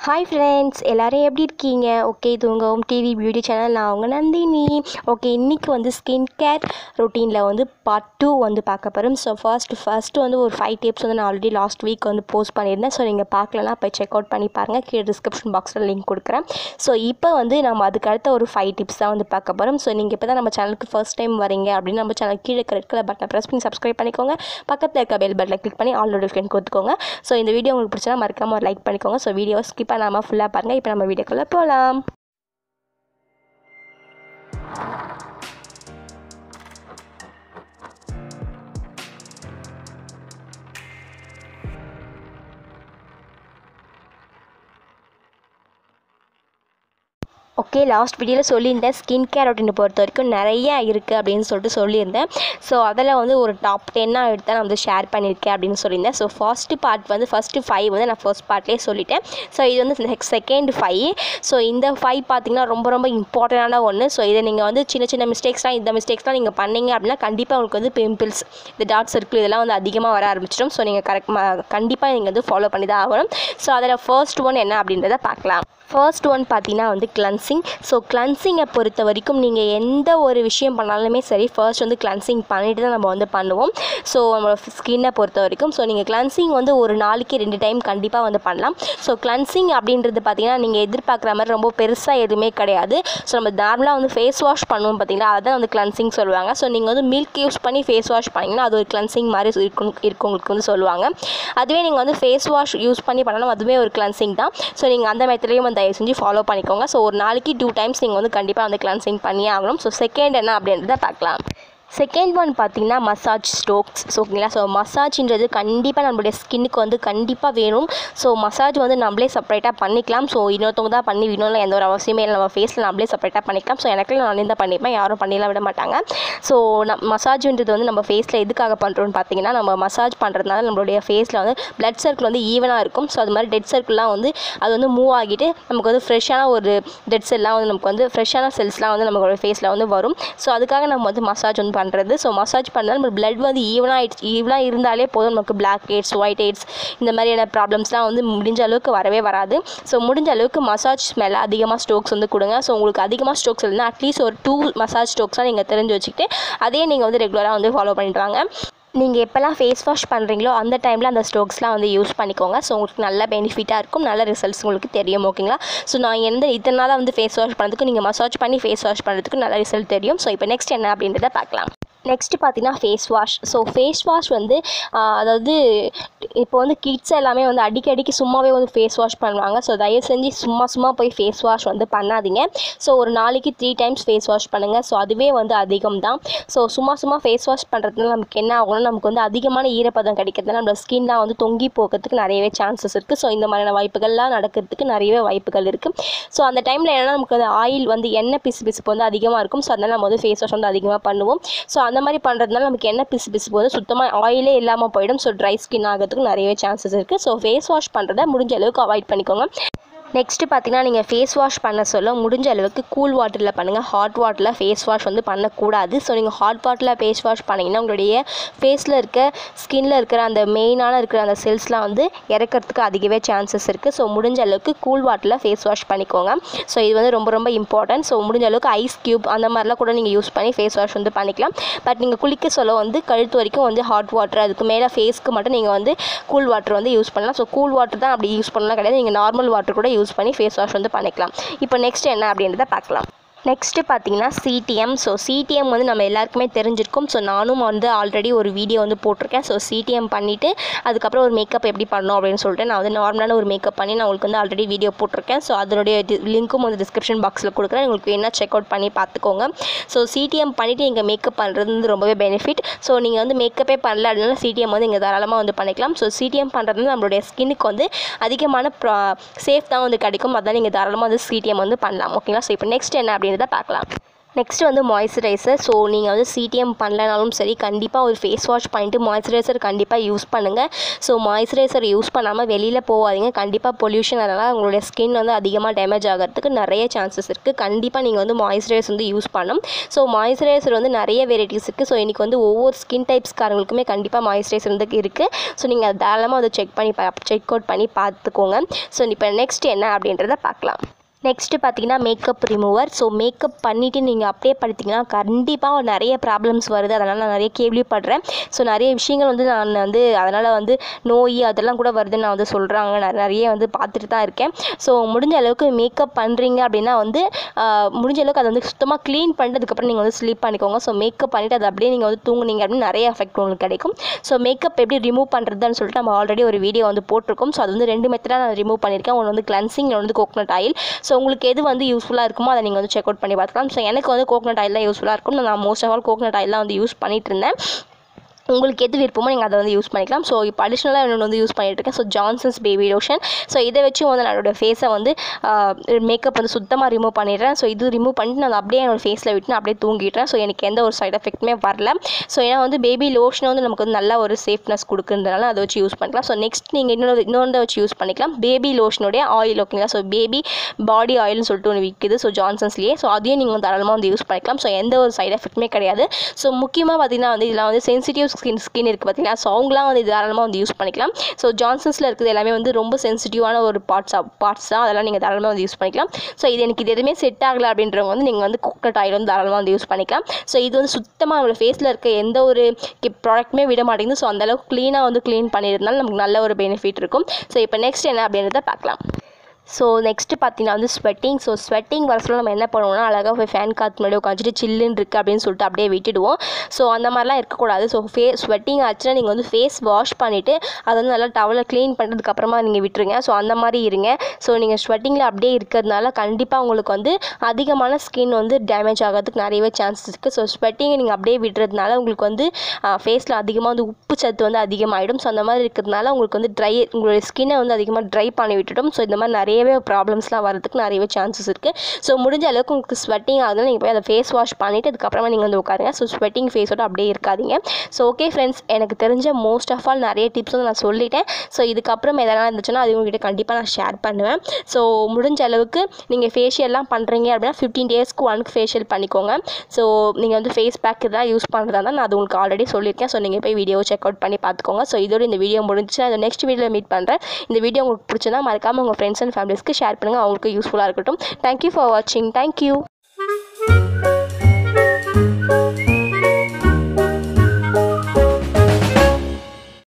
hi friends எல்லோரும் எப்படி இருக்கீங்க ஓகே இது உங்கள் ஹோம் டிவி பியூட்டி சேனல் நான் உங்கள் நந்தினி ஓகே இன்றைக்கி வந்து ஸ்கின் கேர் ரொட்டீனில் வந்து பார்ட் டூ வந்து பார்க்க போகிறோம் ஸோ ஃபர்ஸ்ட் ஃபஸ்ட்டு வந்து ஒரு ஃபைவ் டிப்ஸ் வந்து நான் ஆல்ரெடி லாஸ்ட் வீக் வந்து போஸ்ட் பண்ணியிருந்தேன் ஸோ நீங்கள் பார்க்கலனா போய் செக் அவுட் பண்ணி பாருங்கள் கீழே டிஸ்கிரிப்ஷன் பாக்ஸில் லிங்க் கொடுக்குறேன் ஸோ இப்போ வந்து நம்ம அதுக்கு அடுத்த ஒரு ஃபைவ் டிப்ஸ் தான் வந்து பார்க்க போகிறோம் ஸோ நீங்கள் இப்போ தான் நம்ம சேனலுக்கு ஃபர்ஸ்ட் டைம் வரீங்க அப்படின்னு நம்ம சேனல் கீழே ரெட் கலர் பட்டனை ப்ரெஸ் பண்ணி சப்ஸ்கிரைப் பண்ணிக்கோங்க பக்கத்தில் இருக்க பெல் பட்டனை கிளிக் பண்ணி ஆல் நோட்டிஃபிகேஷன் கொடுத்துக்கோங்க ஸோ இந்த வீடியோ உங்களுக்கு பிடிச்சா மறக்காமல் ஒரு லைக் பண்ணிக்கோங்க ஸோ வீடியோ ஸ்கிப் பண்ணாமல் ஃபுல்லாக பாருங்கள் இப்போ நம்ம வீடியோக்குள்ளே போகலாம் ஓகே லாஸ்ட் வீடியோவில் சொல்லியிருந்தேன் ஸ்கின் கேர் அப்படின்னு பொறுத்த வரைக்கும் நிறையா இருக்குது அப்படின்னு சொல்லிட்டு சொல்லியிருந்தேன் ஸோ அதில் வந்து ஒரு டாப் டென்னாக எடுத்து நான் வந்து ஷேர் பண்ணியிருக்கேன் அப்படின்னு சொல்லியிருந்தேன் ஸோ ஃபஸ்ட்டு பார்ட் வந்து ஃபஸ்ட்டு ஃபைவ் வந்து நான் ஃபர்ஸ்ட் பார்ட்லேயே சொல்லிட்டேன் ஸோ இது வந்து செகண்ட் ஃபைவ் ஸோ இந்த ஃபைவ் பார்த்தீங்கன்னா ரொம்ப ரொம்ப இம்பார்ட்டண்டான ஒன்று ஸோ இதை நீங்கள் வந்து சின்ன சின்ன மிஸ்டேக்ஸ்லாம் இந்த மிஸ்டேக்ஸ்லாம் நீங்கள் பண்ணீங்க அப்படின்னா கண்டிப்பாக உங்களுக்கு வந்து பிம்பிள்ஸ் இந்த டாட் சர்க்கிள் இதெல்லாம் வந்து அதிகமாக வர ஆரம்பிச்சிடும் ஸோ நீங்கள் கரெக்ட் கண்டிப்பாக நீங்கள் வந்து ஃபாலோ பண்ணி தான் ஆகணும் ஸோ அதில் ஃபர்ஸ்ட் ஒன் என்ன அப்படின்றத பார்க்கலாம் ஃபர்ஸ்ட் ஒன் பார்த்தீங்கன்னா வந்து கிளன்சிங் ஸோ கிளன்சிங்கை பொறுத்த வரைக்கும் நீங்கள் எந்த ஒரு விஷயம் பண்ணாலுமே சரி ஃபர்ஸ்ட் வந்து கிளன்சிங் பண்ணிட்டு தான் நம்ம வந்து பண்ணுவோம் ஸோ நம்மளோட ஸ்கின்னை பொறுத்த வரைக்கும் ஸோ நீங்கள் கிளன்சிங் வந்து ஒரு நாளைக்கு ரெண்டு டைம் கண்டிப்பாக வந்து பண்ணலாம் ஸோ கிளன்சிங் அப்படின்றது பார்த்தீங்கன்னா நீங்கள் எதிர்பார்க்குற மாதிரி ரொம்ப பெருசாக எதுவுமே கிடையாது ஸோ நம்ம நார்மலாக வந்து ஃபேஸ் வாஷ் பண்ணுவோம் பார்த்தீங்களா அதான் வந்து கிளன்சிங் சொல்லுவாங்க ஸோ நீங்கள் வந்து மில்க் யூஸ் பண்ணி ஃபேஸ் வாஷ் பண்ணிங்கன்னா அது ஒரு கிளன்சிங் மாதிரி இருக்கும் இருக்கும் உங்களுக்கு வந்து சொல்லுவாங்க அதுவே நீங்கள் வந்து ஃபேஸ் வாஷ் யூஸ் பண்ணி பண்ணாலும் அதுவே ஒரு கிளன்சிங் தான் ஸோ நீங்கள் அந்த மெத்தட்லேயும் வந்து தயவு செஞ்சு ஃபாலோ பண்ணிக்கோங்க ஸோ ஒரு நாளைக்கு டூ டைம்ஸ் நீங்கள் வந்து கண்டிப்பாக வந்து கிளன்சிங் பண்ணியே ஆகணும் ஸோ செகண்ட் என்ன அப்படின்றத பார்க்கலாம் செகண்ட் ஒன் பார்த்தீங்கன்னா மசாஜ் ஸ்ட்ரோக்ஸ் ஸோ ஓகேங்களா ஸோ மசாஜ்ன்றது கண்டிப்பாக நம்மளுடைய ஸ்கின்னுக்கு வந்து கண்டிப்பாக வேணும் ஸோ மசாஜ் வந்து நம்மளே செப்பரேட்டாக பண்ணிக்கலாம் ஸோ இன்னொருத்தவங்க தான் பண்ணி விடணும்ல எந்த ஒரு அவசியமே இல்லை நம்ம ஃபேஸில் நம்மளே செப்பரேட்டாக பண்ணிக்கலாம் ஸோ எனக்கு நான் தான் பண்ணிப்பேன் யாரும் பண்ணிலாம் விட மாட்டாங்க ஸோ நம் மசாஜ்ன்றது வந்து நம்ம ஃபேஸில் எதுக்காக பண்ணுறோன்னு பார்த்தீங்கன்னா நம்ம மசாஜ் பண்ணுறதுனால நம்மளுடைய ஃபேஸில் வந்து பிளட் சர்க்கிள் வந்து ஈவனாக இருக்கும் ஸோ அது மாதிரி டெட் சர்க்கிள்லாம் வந்து அது வந்து மூவ் ஆகிட்டு நமக்கு வந்து ஃப்ரெஷ்ஷான ஒரு டெட் செல்லாம் வந்து நமக்கு வந்து ஃப்ரெஷ்ஷான செல்ஸ்லாம் வந்து நம்மளோட ஃபேஸில் வந்து வரும் ஸோ அதுக்காக நம்ம வந்து மசாஜ் வந்து பண்ணுறது ஸோ மசாஜ் பண்ணால் நம்ம பிளட் வந்து ஈவனாக ஆயிடுச்சு ஈவனாக இருந்தாலே போதும் நமக்கு பிளாக் ஹெட்ஸ் ஒயிட் ஹெட்ஸ் இந்த மாதிரியான ப்ராப்ளம்ஸ்லாம் வந்து முடிஞ்ச அளவுக்கு வரவே வராது ஸோ முடிஞ்ச அளவுக்கு மசாஜ் மேலே அதிகமாக ஸ்ட்ரோக்ஸ் வந்து கொடுங்க ஸோ உங்களுக்கு அதிகமாக ஸ்ட்ரோக்ஸ் இல்லைன்னா அட்லீஸ்ட் ஒரு டூ மசாஜ் ஸ்ட்ரோக்ஸாக நீங்கள் தெரிஞ்சு வச்சுக்கிட்டு அதே நீங்கள் வந்து ரெகுலராக வந்து ஃபாலோ பண்ணிட்டு வாங்க நீங்கள் எப்போல்லாம் ஃபேஸ் வாஷ் பண்ணுறீங்களோ அந்த டைமில் அந்த ஸ்ட்ரோக்ஸ்லாம் வந்து யூஸ் பண்ணிக்கோங்க ஸோ உங்களுக்கு நல்ல பெனிஃபிட்டாக இருக்கும் நல்ல ரிசல்ட்ஸ் உங்களுக்கு தெரியும் ஓகேங்களா ஸோ நான் எந்த இத்தனை நாளாக வந்து ஃபேஸ் வாஷ் பண்ணுறதுக்கு நீங்கள் மசாஜ் பண்ணி ஃபேஸ் வாஷ் பண்ணுறதுக்கு நல்ல ரிசல்ட் தெரியும் ஸோ இப்போ நெக்ஸ்ட் என்ன அப்படின்றத பார்க்கலாம் நெக்ஸ்ட்டு பார்த்தீங்கன்னா face wash so face wash வந்து அதாவது இப்போ வந்து கிட்ஸ் எல்லாமே வந்து அடிக்கடிக்கு சும்மாவே வந்து ஃபேஸ் வாஷ் பண்ணுவாங்க ஸோ தயவு செஞ்சு சும்மா சும்மா போய் ஃபேஸ் வாஷ் வந்து பண்ணாதீங்க ஸோ ஒரு நாளைக்கு த்ரீ டைம்ஸ் ஃபேஸ் வாஷ் பண்ணுங்கள் ஸோ அதுவே வந்து அதிகம் தான் ஸோ சும்மா சும்மா ஃபேஸ் வாஷ் பண்ணுறதுனால நமக்கு என்ன ஆகும்னா நமக்கு வந்து அதிகமான ஈரப்பதம் கிடைக்கிறதுனால நம்ம ஸ்கின்லாம் வந்து தொங்கி போகிறதுக்கு நிறையவே சான்சஸ் இருக்குது ஸோ இந்த மாதிரியான வாய்ப்புகள்லாம் நடக்கிறதுக்கு நிறையவே வாய்ப்புகள் இருக்குது ஸோ அந்த டைமில் என்னன்னா நமக்கு வந்து ஆயில் வந்து எண்ணெய் பிசு பிசுப்பு வந்து அதிகமாக இருக்கும் ஸோ அதனால் நம்ம வந்து ஃபேஸ் வாஷ் வந்து அதிகமாக பண்ணுவோம் ஸோ அந்த மாதிரி பண்ணுறதுனால நமக்கு என்ன பிசு பிசுப்பு வந்து சுத்தமாக ஆயிலே இல்லாமல் போயிடும் ஸோ ட்ரை ஸ்கின் ஆகிறதுக்கு நிறையவே சான்சஸ் இருக்குது ஸோ ஃபேஸ் வாஷ் பண்ணுறதை முடிஞ்ச அளவுக்கு அவாய்ட் பண்ணிக்கோங்க நெக்ஸ்ட்டு பார்த்தீங்கன்னா நீங்கள் ஃபேஸ் வாஷ் பண்ண சொல்ல முடிஞ்ச அளவுக்கு கூல் வாட்டரில் பண்ணுங்கள் ஹாட் வாட்டரில் ஃபேஸ் வாஷ் வந்து பண்ணக்கூடாது ஸோ நீங்கள் ஹாட் வாட்டரில் ஃபேஸ் வாஷ் பண்ணிங்கன்னா உங்களுடைய ஃபேஸில் இருக்க ஸ்கின்னில் இருக்கிற அந்த மெயினான இருக்கிற அந்த செல்ஸ்லாம் வந்து இறக்கிறதுக்கு அதிகவே சான்சஸ் இருக்குது ஸோ முடிஞ்ச அளவுக்கு கூல் வாட்டரில் ஃபேஸ் வாஷ் பண்ணிக்கோங்க ஸோ இது வந்து ரொம்ப ரொம்ப இம்பார்ட்டன்ட் ஸோ முடிஞ்ச அளவுக்கு ஐஸ் க்யூப் அந்த மாதிரிலாம் கூட நீங்கள் யூஸ் பண்ணி ஃபேஸ் வாஷ் வந்து பண்ணிக்கலாம் பட் நீங்கள் குளிக்க சொல்ல வந்து கழுத்து வரைக்கும் வந்து ஹாட் வாட்டர் அதுக்கு மேலே ஃபேஸ்க்கு மட்டும் நீங்கள் வந்து கூல் வாட்டர் வந்து யூஸ் பண்ணலாம் ஸோ கூல் வாட்டர் தான் அப்படி யூஸ் பண்ணலாம் கிடையாது நீங்கள் நார்மல் வாட்டர் கூட யூஸ் பண்ணி ஃபேஸ் வாஷ் வந்து பண்ணிக்கலாம் இப்போ நெக்ஸ்ட் என்ன அப்படின்றத பார்க்கலாம் நெக்ஸ்ட்டு பார்த்தீங்கன்னா சிடிஎம் ஸோ சிடிஎம் வந்து நம்ம எல்லாருக்குமே தெரிஞ்சிருக்கும் ஸோ நானும் வந்து ஆல்ரெடி ஒரு வீடியோ வந்து போட்டிருக்கேன் ஸோ சிடிஎம் பண்ணிவிட்டு அதுக்கப்புறம் ஒரு மேக்கப் எப்படி பண்ணணும் அப்படின்னு சொல்லிட்டு நான் வந்து நார்மலான ஒரு மேக்கப் பண்ணி நான் உங்களுக்கு வந்து ஆல்ரெடி வீடியோ போட்டிருக்கேன் ஸோ அதனுடைய லிங்க்கும் வந்து டிஸ்கிரிப்ஷன் பாக்ஸில் கொடுக்குறேன் உங்களுக்கு வேணால் செக் அவுட் பண்ணி பார்த்துக்கோங்க ஸோ சிடிஎம் பண்ணிவிட்டு நீங்கள் மேக்கப் பண்ணுறது வந்து ரொம்பவே பெனிஃபிட் ஸோ நீங்கள் வந்து மேக்கப்பே பண்ணல அப்படின்னா சிடிஎம் வந்து நீங்கள் தாராளமாக வந்து பண்ணிக்கலாம் ஸோ சிடிஎம் பண்ணுறது வந்து நம்மளுடைய ஸ்கின்னுக்கு வந்து அதிகமான ப்ரா சேஃப் தான் வந்து கிடைக்கும் அதான் நீங்கள் தாராளமாக வந்து சிடிஎம் வந்து பண்ணலாம் ஓகேங்களா ஸோ இப்போ நெக்ஸ்ட் என்ன அப்படின்றத பார்க்கலாம் நெக்ஸ்ட் வந்து மாய்ஸ்சரைசர் ஸோ நீங்கள் வந்து சிடிஎம் பண்ணலனாலும் சரி கண்டிப்பாக ஒரு ஃபேஸ் வாஷ் பண்ணிட்டு மாய்ஸ்சரைசர் கண்டிப்பாக யூஸ் பண்ணுங்கள் ஸோ மாய்ஸ்சரைசர் யூஸ் பண்ணாமல் வெளியில் போகாதீங்க கண்டிப்பாக பொல்யூஷன் அதனால் உங்களுடைய ஸ்கின் வந்து அதிகமாக டேமேஜ் ஆகிறதுக்கு நிறைய சான்சஸ் இருக்குது கண்டிப்பாக நீங்கள் வந்து மாய்ஸ்சரைசர் வந்து யூஸ் பண்ணணும் ஸோ மாய்ஸ்சரைசர் வந்து நிறைய வெரைட்டிஸ் இருக்குது ஸோ இன்றைக்கி வந்து ஒவ்வொரு ஸ்கின் டைப்ஸ்காரங்களுக்குமே கண்டிப்பாக மாய்ஸ்சரைசர் வந்து இருக்குது ஸோ நீங்கள் அதை தாராளமாக வந்து செக் பண்ணி செக் அவுட் பண்ணி பார்த்துக்கோங்க ஸோ இப்போ நெக்ஸ்ட் என்ன அப்படின்றத பார்க்கலாம் நெக்ஸ்ட்டு பார்த்தீங்கன்னா மேக்கப் ரிமூவர் ஸோ மேக்கப் பண்ணிவிட்டு நீங்கள் அப்ளை பண்ணிட்டீங்கன்னா கண்டிப்பாக நிறைய ப்ராப்ளம்ஸ் வருது அதனால் நான் நிறைய கேள்விப்படுறேன் ஸோ நிறைய விஷயங்கள் வந்து நான் வந்து அதனால் வந்து நோய் அதெல்லாம் கூட வருதுன்னு நான் வந்து சொல்கிறாங்க நான் நிறைய வந்து பார்த்துட்டு தான் இருக்கேன் ஸோ முடிஞ்ச அளவுக்கு மேக்கப் பண்ணுறீங்க அப்படின்னா வந்து ஆஹ், முடிஞ்ச அளவுக்கு அதை வந்து சுத்தமாக க்ளீன் பண்ணதுக்கப்புறம் நீங்கள் வந்து ஸ்லீப் பண்ணிக்கோங்க ஸோ மேக்கப் பண்ணிவிட்டு அதை அப்படியே நீங்கள் வந்து தூங்குனீங்க அப்படின்னு நிறைய எஃபெக்ட் உங்களுக்கு கிடைக்கும் ஸோ மேக்கப் எப்படி ரிமூவ் பண்ணுறதுன்னு சொல்லிட்டு நம்ம ஆல்ரெடி ஒரு வீடியோ வந்து போட்டிருக்கோம் ஸோ அது வந்து ரெண்டு மெத்தடாக நான் ரிமூவ் பண்ணியிருக்கேன் ஒன்று வந்து கிளன்சிங் ஒன்று வந்து கோகனட் ஆயில் ஸோ உங்களுக்கு எது வந்து யூஸ்ஃபுல்லாக இருக்குமோ அதை நீங்கள் வந்து செக் அவுட் பண்ணி பார்த்துக்கலாம் ஸோ எனக்கு வந்து கோகனட் ஆயில் தான் யூஸ்ஃபுல்லாக இருக்கும் நான் most of all coconut oil தான் வந்து யூஸ் பண்ணிட்டு இருந்தேன் உங்களுக்கு எது விருப்பமோ நீங்கள் அதை வந்து யூஸ் பண்ணிக்கலாம் ஸோ இப்போ அடிஷ்னலாக இன்னொன்று வந்து யூஸ் பண்ணிட்டு இருக்கேன் so Johnson's baby lotion so இதை வச்சு வந்து நான் என்னோடய ஃபேஸை வந்து மேக்கப் வந்து சுத்தமாக ரிமூவ் பண்ணிடுறேன் ஸோ இது ரிமூவ் பண்ணிட்டு நான் அப்படியே என்னோட ஃபேஸில் விட்டு நான் அப்படியே தூங்கிடுறேன் ஸோ எனக்கு எந்த ஒரு சைட் எஃபெக்ட்டுமே வரல ஸோ ஏன்னா வந்து பேபி லோஷன் வந்து நமக்கு வந்து நல்ல ஒரு சேஃப்னஸ் கொடுக்குறதுனால அதை வச்சு யூஸ் பண்ணிக்கலாம் ஸோ நெக்ஸ்ட் நீங்கள் இன்னொரு இன்னொன்று வச்சு யூஸ் பண்ணிக்கலாம் பேபி லோஷனுடைய ஆயில் ஓகேங்களா ஸோ பேபி பாடி ஆயில்னு சொல்லிட்டு ஒன்று விற்குது ஸோ ஜான்சன்ஸ்லேயே ஸோ அதையும் நீங்கள் தாராளமாக வந்து யூஸ் பண்ணிக்கலாம் ஸோ எந்த ஒரு சைட் எஃபெக்ட்டுமே கிடையாது ஸோ முக்கியமாக பார்த்தீங்கன்னா வந்து இதில் வந்து சென்சிட்டிவ் ஸ்கின் ஸ்கின் இருக்குது பார்த்தீங்கன்னா ஸோ அவங்களாம் வந்து தாராளமாக வந்து யூஸ் பண்ணிக்கலாம் ஸோ ஜான்சன்ஸில் இருக்குது எல்லாமே வந்து ரொம்ப சென்சிட்டிவான ஒரு பார்ட்ஸ் பார்ட்ஸ் தான் அதெல்லாம் நீங்கள் தாராளமாக வந்து யூஸ் பண்ணிக்கலாம் ஸோ இது எனக்கு இது எதுவுமே செட் ஆகலை அப்படின்றவங்க வந்து நீங்கள் வந்து கோகனட் ஆயில் வந்து தாராளமாக வந்து யூஸ் பண்ணிக்கலாம் ஸோ இது வந்து சுத்தமாக நம்மளோட ஃபேஸில் இருக்க எந்த ஒரு ப்ராடக்ட்டுமே விட மாட்டேங்குது ஸோ அந்தளவுக்கு க்ளீனாக வந்து க்ளீன் பண்ணியிருந்தாலும் நமக்கு நல்ல ஒரு பெனிஃபிட் இருக்கும் ஸோ இப்போ நெக்ஸ்ட் என்ன அப்படின்றத பார்க்கலாம் ஸோ நெக்ஸ்ட்டு பார்த்தீங்கன்னா வந்து ஸ்வெட்டிங் ஸோ ஸ்வெட்டிங் வர சொல்ல நம்ம என்ன பண்ணுவோம்னா அழகாக போய் ஃபேன் காற்று முன்னாடி உட்காந்துட்டு சில்லுன்னு இருக்குது அப்படின்னு சொல்லிட்டு அப்படியே விட்டுடுவோம் ஸோ அந்த மாதிரிலாம் இருக்கக்கூடாது ஸோ ஃபே ஸ்வெட்டிங் ஆச்சுன்னா நீங்கள் வந்து ஃபேஸ் வாஷ் பண்ணிவிட்டு அதை வந்து நல்லா டவலை க்ளீன் பண்ணுறதுக்கப்புறமா நீங்கள் விட்டுருங்க ஸோ அந்த மாதிரி இருங்க ஸோ நீங்கள் ஸ்வெட்டிங்கில் அப்படியே இருக்கிறதுனால கண்டிப்பாக உங்களுக்கு வந்து அதிகமான ஸ்கின் வந்து டேமேஜ் ஆகிறதுக்கு நிறையவே சான்சஸ் இருக்குது ஸோ ஸ்வெட்டிங்கை நீங்கள் அப்படியே விடுறதுனால உங்களுக்கு வந்து ஃபேஸில் அதிகமாக வந்து உப்பு சத்து வந்து அதிகமாகிடும் ஸோ அந்த மாதிரி இருக்கிறதுனால உங்களுக்கு வந்து ட்ரை உங்களுடைய ஸ்கின்னை வந்து அதிகமாக ட்ரை பண்ணி விட்டுடும் ஸோ இந்த மாதிரி நிறையவே ப்ராப்ளம்ஸ்லாம் வரதுக்கு நிறையவே சான்சஸ் இருக்குது ஸோ முடிஞ்ச அளவுக்கு உங்களுக்கு ஸ்வெட்டிங் ஆகுதுன்னா நீங்கள் போய் அதை ஃபேஸ் வாஷ் பண்ணிவிட்டு அதுக்கப்புறமா நீங்கள் வந்து உட்காருங்க ஸோ ஸ்வெட்டிங் ஃபேஸோட அப்படியே இருக்காதீங்க ஸோ ஓகே ஃப்ரெண்ட்ஸ் எனக்கு தெரிஞ்ச மோஸ்ட் ஆஃப் ஆல் நிறைய டிப்ஸ் வந்து நான் சொல்லிட்டேன் ஸோ இதுக்கப்புறம் எதனா இருந்துச்சுன்னா அது உங்ககிட்ட கண்டிப்பாக நான் ஷேர் பண்ணுவேன் ஸோ முடிஞ்ச அளவுக்கு நீங்கள் ஃபேஷியல்லாம் பண்ணுறீங்க அப்படின்னா ஃபிஃப்டீன் டேஸ்க்கு ஒன்க்கு ஃபேஷியல் பண்ணிக்கோங்க ஸோ நீங்கள் வந்து ஃபேஸ் பேக் இதெல்லாம் யூஸ் பண்ணுறதா இருந்தால் நான் அது உங்களுக்கு ஆல்ரெடி சொல்லியிருக்கேன் ஸோ நீங்கள் போய் வீடியோ செக் அவுட் பண்ணி பார்த்துக்கோங்க ஸோ இதோட இந்த வீடியோ முடிஞ்சுச்சு நான் நெக்ஸ்ட் வீடியோவில் மீட் பண்ணுறேன் இந்த வீடியோ உங்களுக்கு பிடிச்சதா மறக்காமல் உங்கள் ஃப்ரெண்ட்ஸ் அண்ட் ஃபேமிலிஸ்க்கு ஷேர் பண்ணுங்கள் அவங்களுக்கு யூஸ்ஃபுல்லாக இருக்கட்டும் தேங்க்யூ ஃபார் வாட்சிங் தேங்க்யூ